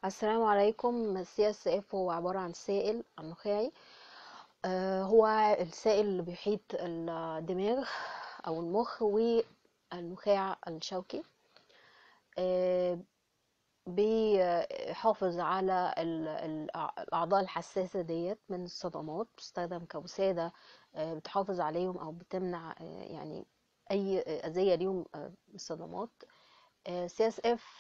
السلام عليكم السي اس اف هو عبارة عن سائل نخاعي آه، هو السائل اللي بيحيط الدماغ او المخ والنخاع الشوكي آه، بيحافظ على ال- ال- الاعضاء الحساسة ديت من الصدمات بتستخدم كوسادة آه، بتحافظ عليهم او بتمنع آه، يعني اي اذية ليهم آه، من الصدمات سي اس اف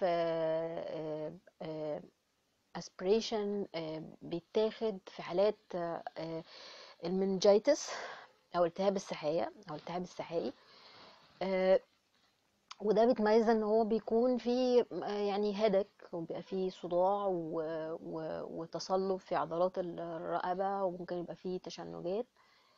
اسبريشن بيتاخد في حالات آه، آه، المنجيتس او التهاب السحايا او التهاب السحائي آه، وده بيتميز ان هو بيكون فيه آه، يعني هدك وبيبقى فيه صداع و... و... وتصلب في عضلات الرقبة وممكن يبقى فيه تشنجات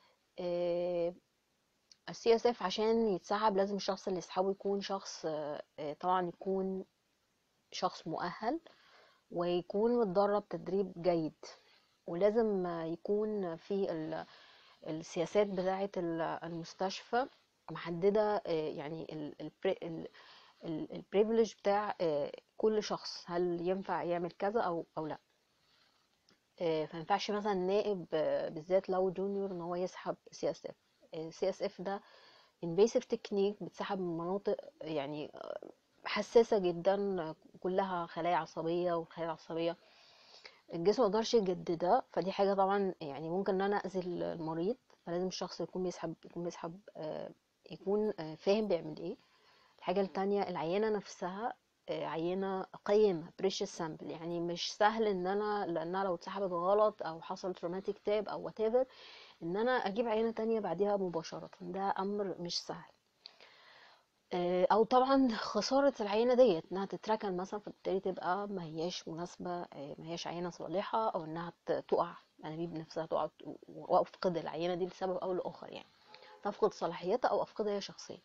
السي اس اف عشان يتسحب لازم الشخص اللي يسحبه يكون شخص آه، آه، طبعا يكون شخص مؤهل ويكون متدرب تدريب جيد ولازم يكون في ال- السياسات بتاعة ال- المستشفى محددة آه، يعني البريفليج بتاع آه، كل شخص هل ينفع يعمل كذا او او لا آه، فمينفعش مثلا نائب آه، بالذات لو جونيور ان هو يسحب سي اس اف سي اس اف ده invasive تكنيك بتسحب من مناطق يعني آه، حساسة جدا آه، كلها خلايا عصبية والخلايا العصبية الجسم مقدرش يجددها فدي حاجة طبعا يعني ممكن ان انا اذي المريض فلازم الشخص يكون بيسحب يكون بيسحب آه، يكون آه، فاهم بيعمل ايه الحاجة التانية العينة نفسها آه، عينة قيمة بريشس سامبل يعني مش سهل ان انا لانها لو اتسحبت غلط او حصل تروماتيك تاب او whatever ان انا اجيب عينة تانية بعديها مباشرة ده امر مش سهل آه، او طبعا خساره العينه ديت انها تتركن مثلا فبالتالي تبقى ما هياش مناسبه آه، ما هياش عينه صالحه او انها ت- تقع الانابيب نفسها تقع وت- وافقد العينه دي لسبب او لاخر يعني تفقد صلاحيتها او افقدها هي شخصيا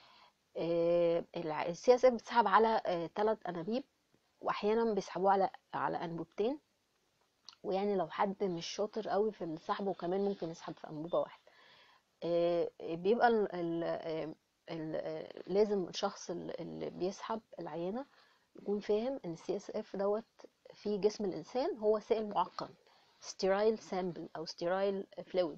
السي اس اف بتسحب على ثلاث انابيب واحيانا بيسحبوه على على انبوبتين ويعني لو حد مش شاطر قوي في السحب وكمان ممكن يسحب في انبوبه واحده آه، بيبقى ال ال ال ال لازم الشخص ال- اللي بيسحب العينة يكون فاهم ان السي اس اف دوت في جسم الانسان هو سائل معقم sterile sample او sterile fluid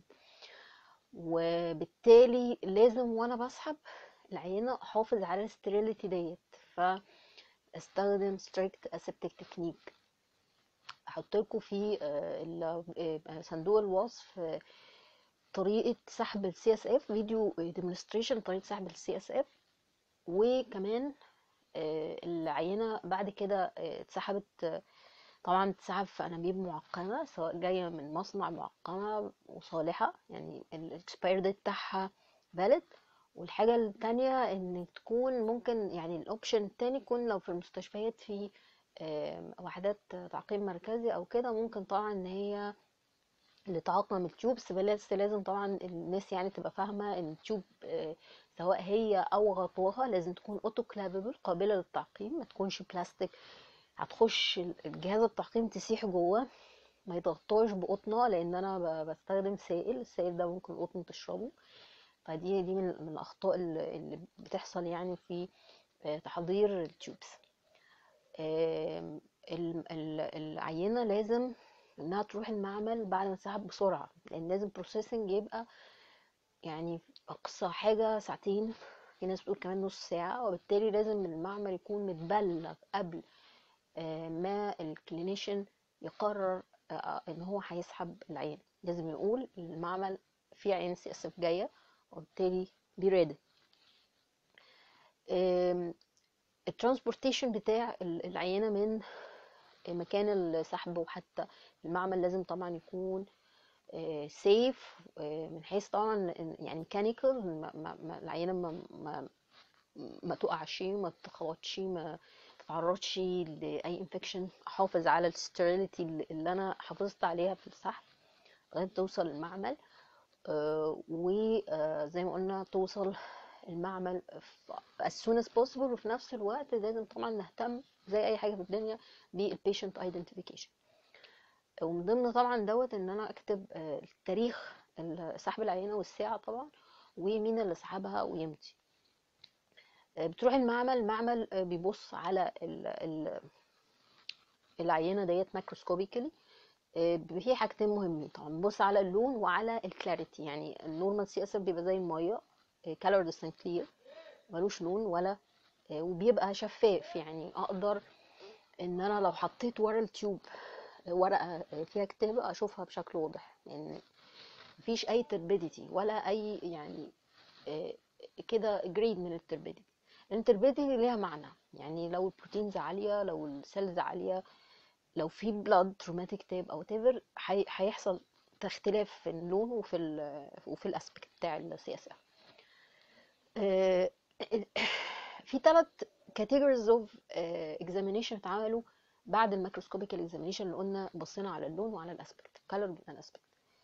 وبالتالي لازم وانا بسحب العينة احافظ على الستيريليتي ديت فاستخدم strict aseptic technique احط لكم في آه، ال- آه، صندوق الوصف آه، طريقة سحب السي اس اف فيديو ديمونستريشن طريقة سحب السي اس اف وكمان آه، العينة بعد كده آه، اتسحبت آه، طبعا بتتسحب في انابيب معقمة سواء جاية من مصنع معقمة وصالحة يعني الاكسباير ديت بتاعها valid والحاجة التانية ان تكون ممكن يعني الاوبشن التاني يكون لو في المستشفيات في آه، وحدات تعقيم مركزي او كده ممكن طبعا ان هي اللي تعقم التيوب بس بس لازم طبعا الناس يعني تبقى فاهمة ان التيوب آه، سواء هي او غطواها لازم تكون اوتوكلافبل قابلة للتعقيم ما تكونش بلاستيك هتخش الجهاز التعقيم تسيح جوه ما يتغطاش بقطنة لان انا ب- بستخدم سائل السائل ده ممكن القطن تشربه فدي دي من من الاخطاء اللي اللي بتحصل يعني في آه، تحضير التيوبس آم، ال- ال- العينة لازم انها تروح المعمل بعد ما تسحب بسرعة لان لازم بروسيسنج يبقى يعني اقصى حاجة ساعتين في ناس بتقول كمان نص ساعة وبالتالي لازم المعمل يكون متبلغ قبل آه، ما الكلينيشن يقرر آه، ان هو هيسحب العين لازم يقول المعمل في عين سي اس اف جاية وبالتالي بي ريدي الترانسبورتيشن بتاع ال- العينة من مكان السحب وحتى المعمل لازم طبعا يكون سيف من حيث طبعا يعني ميكانيكال ما ما ما العينة ما ما ما تقعش ما تخبطش ما تتعرضش لأي انفكشن احافظ على الستيريليتي اللي انا حافظت عليها في السحب لغاية توصل المعمل آه، وزي ما قلنا توصل المعمل في- as soon as possible وفي نفس الوقت لازم طبعا نهتم زي اي حاجه في الدنيا بالبيشنت ايدنتيفيكيشن ومن ضمن طبعا دوت ان انا اكتب آه، تاريخ ال- سحب العينه والساعه طبعا ومين اللي سحبها ويمتى آه، بتروح المعمل المعمل آه، بيبص على ال ال العينه ديت ماكروسكوبيكالي في حاجتين مهمين طبعا بص على اللون وعلى الكلاريتي يعني النورمال سي اس بيبقى زي الميه كالورلس اند كلير ملوش لون ولا آه، وبيبقى شفاف يعني اقدر ان انا لو حطيت ورا التيوب ورقه فيها كتابه اشوفها بشكل واضح يعني مفيش اي تربيديتي ولا اي يعني آه، كده جريد من التربيديتي التربيديتي ليها معنى يعني لو البروتينز عاليه لو السيلز عاليه لو في بلاد تروماتيك تاب او تيفر هيحصل اختلاف في اللون وفي ال وفي الاسبكت بتاع السي اس اف في ثلاث كاتيجوريز اوف اكزامينيشن اتعملوا بعد الميكروسكوبيكال اكزامينيشن اللي قلنا بصينا على اللون وعلى الاسبكت كلر الاسبكت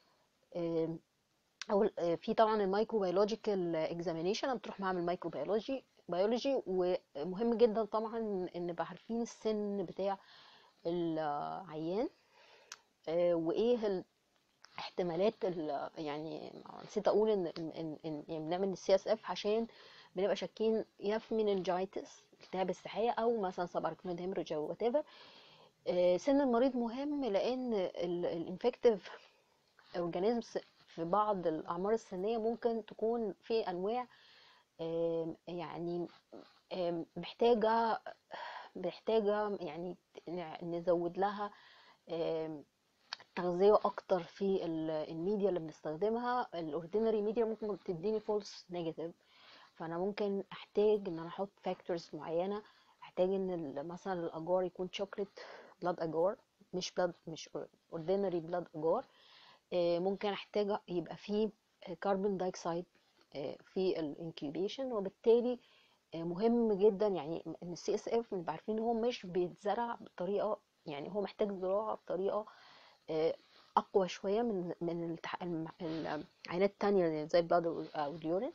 اول في طبعا الميكروبيولوجيكال اكزامينيشن انا بتروح معمل مايكروبيولوجي بيولوجي ومهم جدا طبعا ان نبقى عارفين السن بتاع العيان آه، وايه احتمالات يعني نسيت اقول ان ان ان يعني بنعمل السي اس اف عشان بنبقى شاكين يا في مننجايتس التهاب السحايه او مثلا سباركنود هيمرج او وات ايفر سن المريض مهم لان الانفكتيف اورجانيزمز في بعض الاعمار السنيه ممكن تكون في انواع يعني محتاجه محتاجه يعني نزود لها تغذيه اكتر في الميديا اللي بنستخدمها الاوردينري ميديا ممكن تديني فولس نيجاتيف فانا ممكن احتاج ان انا احط فاكتورز معينه احتاج ان مثلا الاجار يكون شوكليت بلاد اجار مش بلاد مش اوردينري بلاد اجار ممكن احتاج يبقى فيه كربون دايوكسيد في الانكيوبيشن وبالتالي مهم جدا يعني ان السي اس اف نبقى عارفين ان هو مش بيتزرع بطريقه يعني هو محتاج زراعه بطريقه آه، اقوى شويه من من العينات التانية زي البلاد او اليورين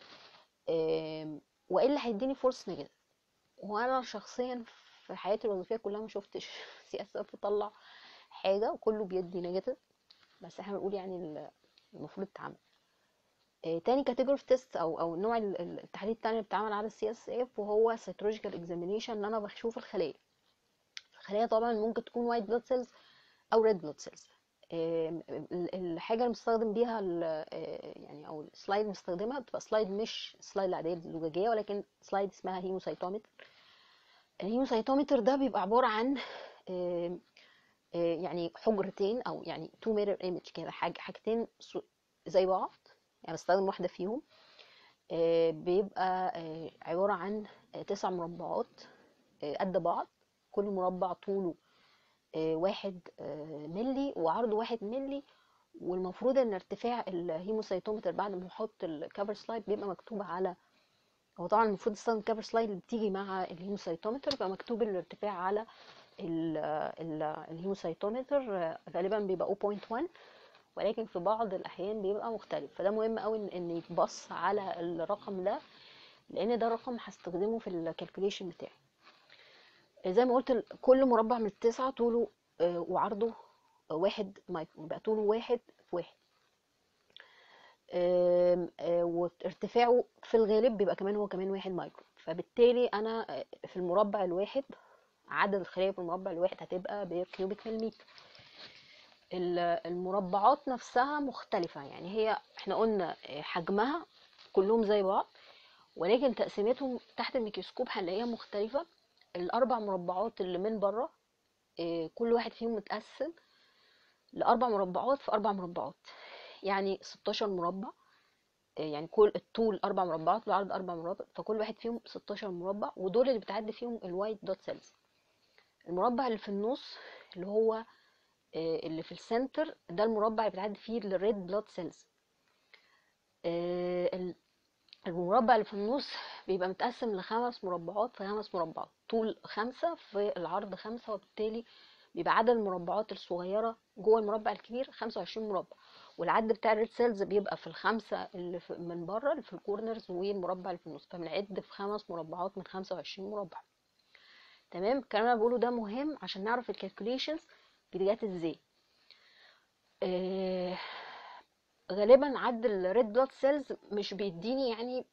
والا هيديني فورس نيجاتيف وانا شخصيا في حياتي الوظيفيه كلها ما شفتش سي اس اف طلع حاجه وكله بيدي نيجاتيف بس احنا بنقول يعني المفروض تعمل آه، تاني كاتيجوري في تيست او او نوع التحليل التاني اللي بتعمل على السي اس اف وهو سيتولوجيكال اكزامينيشن ان انا بشوف الخليه الخليه طبعا ممكن تكون وايت بلاد سيلز او ريد بلاد سيلز الحاجه اللي بنستخدم بيها آه، يعني او السلايد اللي بنستخدمها بتبقى سلايد مش سلايد العاديه الزجاجيه ولكن سلايد اسمها هيموسايتومتر الهيموسايتومتر ده بيبقى عباره عن آه، يعني حجرتين او يعني تو ميرور ايمج كده حاجتين زي بعض يعني بستخدم واحدة فيهم آه، بيبقى آه، عبارة عن آه، تسع مربعات قد بعض كل مربع طوله واحد ملي وعرضه واحد ملي والمفروض ان ارتفاع الهيموسايتومتر بعد ما نحط الكفر سلايد بيبقى مكتوب على هو طبعا المفروض استخدم الكفر سلايد اللي بتيجي مع الهيموسايتومتر بيبقى مكتوب الارتفاع على الهيموسايتومتر غالبا بيبقى 0.1 ولكن في بعض الاحيان بيبقى مختلف فده مهم قوي ان يتبص على الرقم ده لان ده رقم هستخدمه في الكالكوليشن بتاعي زي ما قلت كل مربع من التسعة طوله آه، وعرضه واحد مايكرو يبقى طوله واحد في واحد آه، وارتفاعه في الغالب بيبقى كمان هو كمان واحد مايكرو فبالتالي انا آه، في المربع الواحد عدد الخلايا في المربع الواحد هتبقى بكيوبيك مليمتر المربعات نفسها مختلفة يعني هي احنا قلنا حجمها كلهم زي بعض ولكن تقسيمتهم تحت الميكروسكوب هنلاقيها مختلفة الأربع مربعات اللي من بره آه، كل واحد فيهم متقسم لأربع مربعات في أربع مربعات يعني 16 مربع آه، يعني كل الطول أربع مربعات والعرض أربع مربع فكل واحد فيهم 16 مربع ودول اللي بتعد فيهم الوايت دوت سيلز المربع اللي في النص اللي هو آه، اللي في السنتر ده المربع اللي بتعدي فيه الريد بلاد سيلز المربع اللي في النص بيبقى متقسم لخمس مربعات في خمس مربعات طول خمسة في العرض خمسة وبالتالي بيبقى عدد المربعات الصغيرة جوه المربع الكبير خمسة وعشرين مربع والعد بتاع الريد سيلز بيبقى في الخمسة اللي في من بره اللي في الكورنرز والمربع اللي في النص فبنعد في خمس مربعات من خمسة وعشرين مربع تمام الكلام اللي انا بقوله ده مهم عشان نعرف الكالكوليشنز جت ازاي آه غالبا عد الريد بلاد سيلز مش بيديني يعني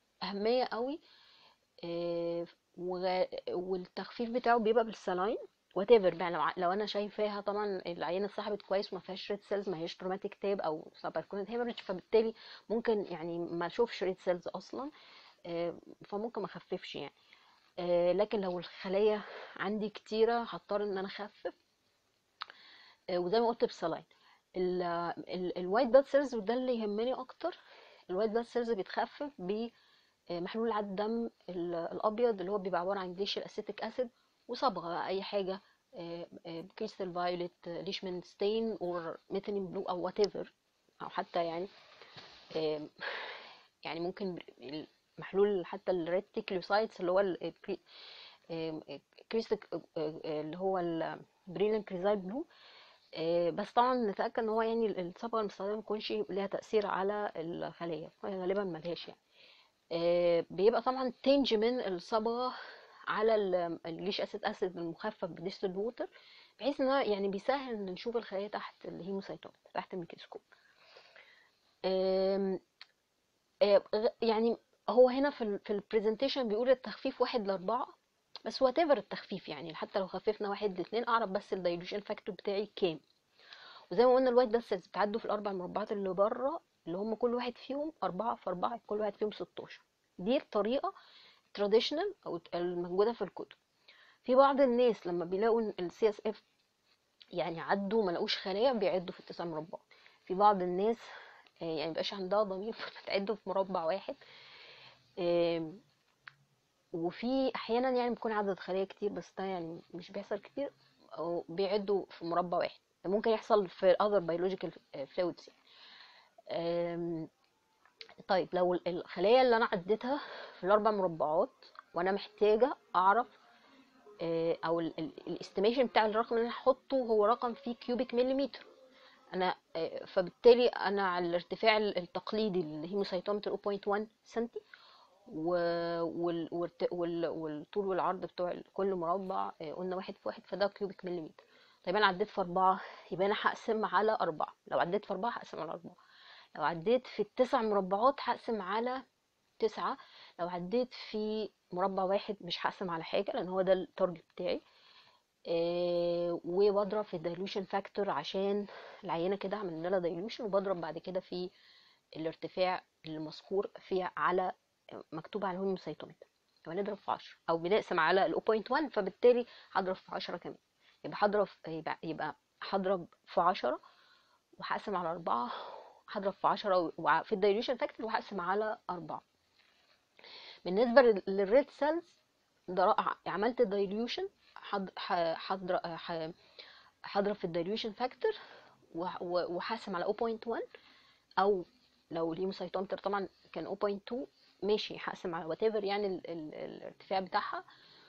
اهميه قوي آه والتخفيف بتاعه بيبقى بالسلاين وات ايفر بقى لو, ع- لو انا شايفاها طبعا العينه اتسحبت كويس وما فيهاش ريد سيلز ما هياش تروماتيك تاب او سباركونت هيموريدج فبالتالي ممكن يعني ما اشوفش ريد سيلز اصلا آه، فممكن ما اخففش يعني آه، لكن لو الخلايا عندي كتيره هضطر ان انا اخفف آه، وزي ما قلت بصلاين الوايت بلاد سيلز وده اللي يهمني اكتر الوايت بلاد سيلز بيتخفف بمحلول عدد الدم ال- الابيض اللي هو بيبقى عباره عن جليشيال اسيتيك اسيد وصبغه بقى اي حاجه كريستال فايوليت ليشمان ستين او ميثانين بلو او وات ايفر او حتى يعني آم، يعني ممكن المحلول حتى الريد تيكلوسايتس اللي هو الكريستيك اللي هو البريلين كريزايل بلو آه، بس طبعا نتأكد ان هو يعني الصبغة المستخدمة ميكونش ليها تأثير على الخلية غالبا ملهاش يعني آه، بيبقى طبعا تنج من الصبغة على ال- الجليش اسيد اسيد المخفف بديستل ووتر بحيث ان هو يعني بيسهل ان نشوف الخلايا تحت الهيموسايتوم تحت الميكروسكوب آم، آه، غ- يعني هو هنا في ال في البرزنتيشن بيقول التخفيف واحد لأربعة بس وات ايفر التخفيف يعني حتى لو خففنا واحد لاتنين اعرف بس الدايلوشن فاكتور بتاعي كام وزي ما قلنا الوايت بلاد سيلز بتعدوا في الاربع مربعات اللي بره اللي هم كل واحد فيهم أربعة في أربعة كل واحد فيهم 16 دي الطريقة تراديشنال أو الموجودة في الكتب في بعض الناس لما بيلاقوا السي اس اف يعني عدوا ما لقوش خلايا بيعدوا في التسع مربعات في بعض الناس آه، يعني مبقاش عندها ضمير فتعدوا في مربع واحد آم، وفي احيانا يعني بيكون عدد خلايا كتير بس ده يعني مش بيحصل كتير او بيعدوا في مربع واحد ممكن يحصل في other biological fluids يعني. طيب لو الخلايا اللي انا عديتها في الاربع مربعات وانا محتاجه اعرف آه، او الاستيميشن بتاع الرقم اللي انا هحطه هو رقم فيه كيوبيك مليمتر انا آه، فبالتالي انا على الارتفاع التقليدي الهيموسايتومتر 0.1 سنتي و- وال- والت- وال- والطول والعرض بتوع كل مربع آه، قلنا واحد في واحد فده كيوبيك مليمتر طيب انا عديت في أربعة يبقى أنا هقسم على أربعة لو عديت في أربعة هقسم على أربعة لو عديت في التسع مربعات هقسم على تسعة لو عديت في مربع واحد مش هقسم على حاجة لأن هو ده التارجت بتاعي آه، وبضرب في الدايلوشن فاكتور عشان العينة كده عملنا لها دايلوشن وبضرب بعد كده في الارتفاع المذكور فيه على مكتوب على الهيموسايتومتر يبقى نضرب في 10 او بنقسم على ال 0.1 فبالتالي هضرب في 10 كمان يبقى هضرب يبقى يبقى هضرب في 10 وهقسم على 4 هضرب في 10 وع- في الدايلوشن فاكتور وهقسم على 4 بالنسبه لل- للريد سيلز عملت الدايلوشن هضرب هضرب في الدايلوشن فاكتور وهقسم على 0.1 او لو الهيموسايتومتر طبعا كان 0.2 ماشي هقسم على وات ايفر يعني ال ال الارتفاع بتاعها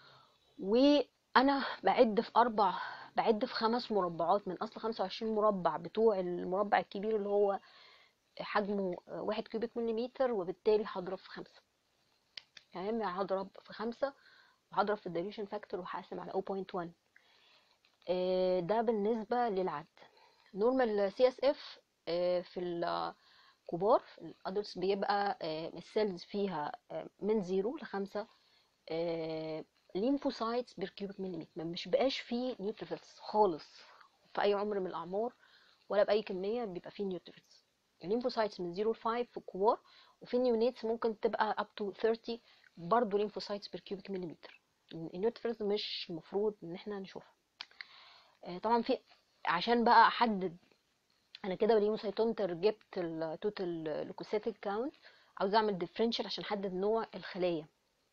وانا بعد في اربع بعد في خمس مربعات من اصل 25 مربع بتوع المربع الكبير اللي هو حجمه واحد كيوبيك مليمتر وبالتالي هضرب في خمسة يعني هضرب في خمسة وهضرب في الدايلوشن فاكتور وهقسم على 0.1 آه، ده بالنسبة للعد نورمال سي اس اف في الكبار في الادلتس بيبقى آه، السيلز فيها آه، من زيرو لخمسة ليمفوسايتس بير كيوبيك مليمتر ما مش بقاش فيه نيوتروفيلز خالص في اي عمر من الاعمار ولا باي كميه بيبقى فيه نيوتروفيلز الليمفوسايتس من 0 ل 5 في الكبار وفي النيونيتس ممكن تبقى up to 30 برضه ليمفوسايتس بير كيوبيك مليمتر النيوتروفيلز مش المفروض ان احنا نشوفها آه، طبعا في عشان بقى احدد انا كده بالهيموسايتومتر جبت التوتال لوكوسيتيك كاونت عاوز اعمل ديفرنشال عشان احدد نوع الخلايا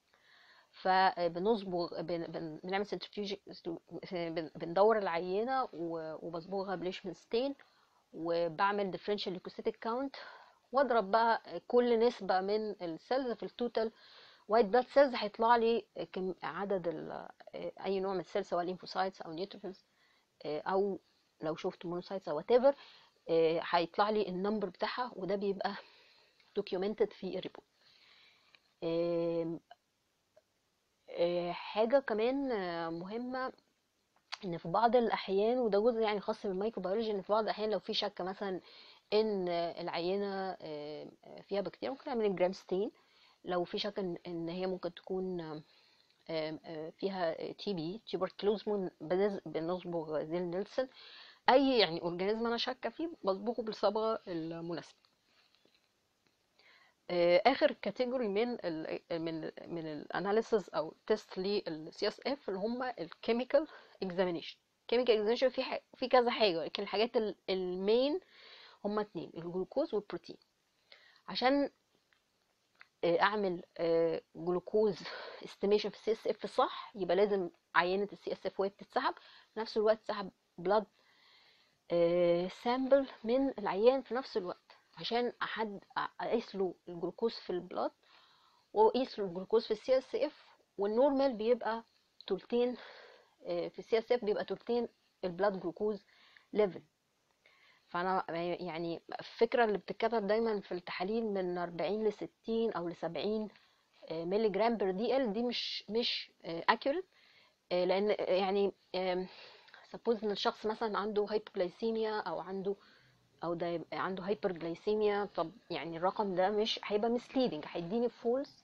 فبنصبغ بن- بن- بنعمل سنترفيوج بندور العينه و- وبصبغها بليشمنستين وبعمل ديفرنشال ليكوسيتيك كاونت واضرب بقى كل نسبه من السيلز في التوتال وايت بلاد سيلز هيطلع لي كم عدد ال- اي نوع من السيلز سواء ليمفوسايتس او نيوتروفيلز او لو شفت مونوسايتس او وات ايفر هيطلع لي النمبر بتاعها وده بيبقى دوكيومنتد في الريبورت آم، آه، حاجة كمان آه، مهمة ان في بعض الاحيان وده جزء يعني خاص بالميكروبيولوجي ان في بعض الاحيان لو في شك مثلا ان آه، العينة آه، آه، فيها بكتيريا ممكن نعمل جرام ستين لو في شك ان إن هي ممكن تكون آم، آه، فيها تي بي تيوبركلوز بنصبغ زي نيلسون اي يعني اورجانيزم انا شاكه فيه بصبغه بالصبغه المناسبه آه، اخر كاتيجوري من ال من من الاناليسز او تيست للسي اس اف اللي هم الكيميكال اكزامينيشن الكيميكال اكزامينيشن في ح- في كذا حاجه لكن الحاجات ال- المين هم اتنين الجلوكوز والبروتين عشان آه، اعمل آه، جلوكوز استيميشن في السي اس اف صح يبقى لازم عينه السي اس اف وهي بتتسحب في نفس الوقت سحب بلاد سامبل من العيان في نفس الوقت عشان احد اقيس له الجلوكوز في البلاد واقيس له الجلوكوز في السي اس اف والنورمال بيبقى تلتين آه، في السي اس اف بيبقى تلتين البلاد جلوكوز ليفل فانا يعني الفكره اللي بتتكتب دايما في التحاليل من 40 ل 60 او ل 70 مللي جرام بير دي ال دي مش مش اكيوريت لان آه، يعني سبوز ان الشخص مثلا عنده هايبوغلايسيميا او عنده او ده يبقى عنده هايبرجلايسيميا طب يعني الرقم ده مش هيبقى misleading هيديني فولس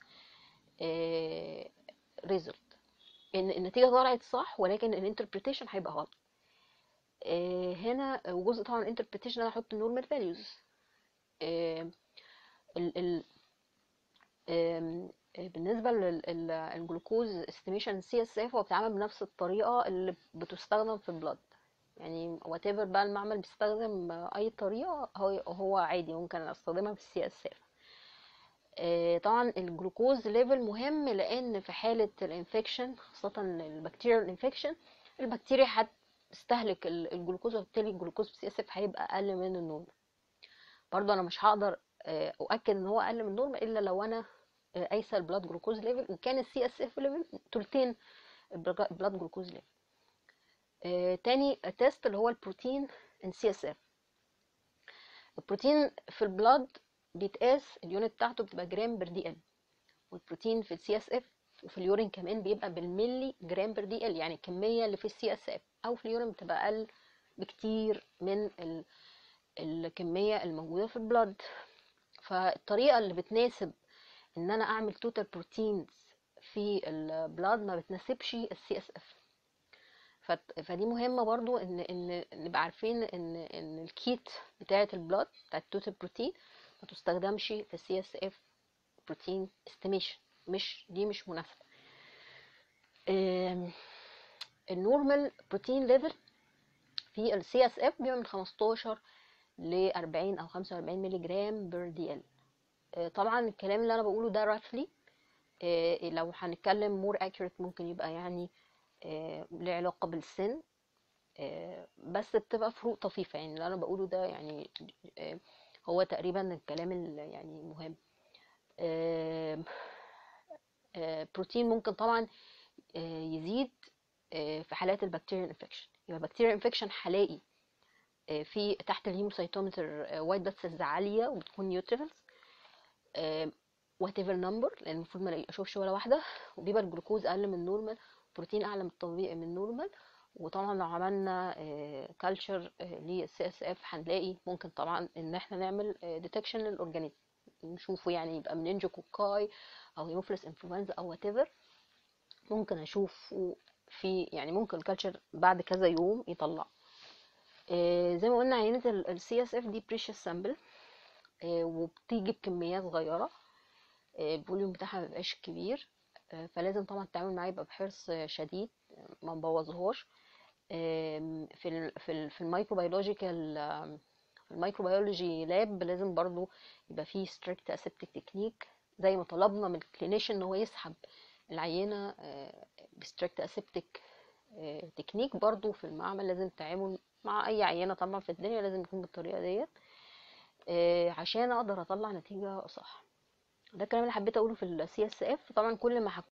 ريزلت ان النتيجه طلعت صح ولكن الانتربريتيشن هيبقى غلط آه، هنا وجزء طبعا الانتربريتيشن انا احط النورمال فاليوز ال ال آم، آه، بالنسبه للجلوكوز استيميشن سي اس اف هو بيتعمل بنفس الطريقه اللي بتستخدم في البلاد يعني وات ايفر بقى المعمل بيستخدم اي طريقه هو هو عادي ممكن استخدمها في السي اس اف طبعا الجلوكوز ليفل مهم لان في حاله الانفكشن خاصه البكتيريا الانفكشن البكتيريا هتستهلك ال- الجلوكوز وبالتالي الجلوكوز في السي اس اف هيبقى اقل من النورمال برضه انا مش هقدر آه، اؤكد ان هو اقل من النورمال الا لو انا آه، قايسه البلاد جلوكوز ليفل وكان السي اس اف ليفل تلتين البلاد جلوكوز ليفل آه، تاني تيست اللي هو البروتين ان سي اس اف البروتين في البلاد بيتقاس اليونت بتاعته بتبقى جرام بر دي ال والبروتين في السي اس اف وفي اليورين كمان بيبقى بالملي جرام بر دي ال يعني الكميه اللي في السي اس اف او في اليورين بتبقى اقل بكتير من ال... الكميه الموجوده في البلاد فالطريقه اللي بتناسب ان انا اعمل توتال بروتينز في البلاد ما بتناسبش السي اس اف فت- فدي مهمه برضو ان ان نبقى عارفين ان ان الكيت بتاعه البلاد بتاعه التوتال بروتين ما تستخدمش في السي اس اف بروتين استيميشن مش دي مش مناسبه آم، النورمال بروتين ليفل في السي اس اف بيبقى من 15 ل 40 او 45 مللي جرام بير دي ال طبعا الكلام اللي انا بقوله ده رفلي لو هنتكلم مور accurate ممكن يبقى يعني آه، له علاقة بالسن آه، بس بتبقى فروق طفيفة يعني اللي أنا بقوله ده يعني آه، هو تقريبا الكلام اللي يعني مهم آه، آه، بروتين ممكن طبعا آه، يزيد آه، في حالات البكتيريا انفكشن يبقى البكتيريا انفكشن هلاقي آه، في تحت الهيموسايتومتر وايت بلاد سيلز عالية وبتكون نيوتريفلز وات ايفر نمبر لان المفروض ما الاقي- اشوفش ولا واحده وبيبقى الجلوكوز اقل من النورمال بروتين اعلى من الطبيعي من النورمال وطبعا لو عملنا كالتشر للسي اس اف هنلاقي ممكن طبعا ان احنا نعمل ديتكشن للاورجانيزم نشوفه يعني يبقى مننجوكوكاي او هيموفيلس انفلونزا او وات ايفر ممكن اشوفه في يعني ممكن الكالتشر بعد كذا يوم يطلع آه، زي ما قلنا عينة السي اس اف دي بريشيوس سامبل وبتيجي بكميات صغيرة آه، الفوليوم بتاعها مبيبقاش كبير آه، فلازم طبعا التعامل معاه يبقى بحرص آه، شديد آه، ما نبوظهاش آم، في ال في ال في الميكروبيولوجيكال آم، في الميكروبيولوجي لاب لازم برضو يبقى فيه ستريكت اسيبتيك تكنيك زي ما طلبنا من الكلينيشن ان هو يسحب العينة بستريكت اسيبتيك تكنيك برضو في المعمل لازم التعامل مع اي عينة طبعا في الدنيا لازم يكون بالطريقة ديت آه، عشان اقدر اطلع نتيجة صح ده الكلام اللي حبيت اقوله في السي اس اف طبعا كل ما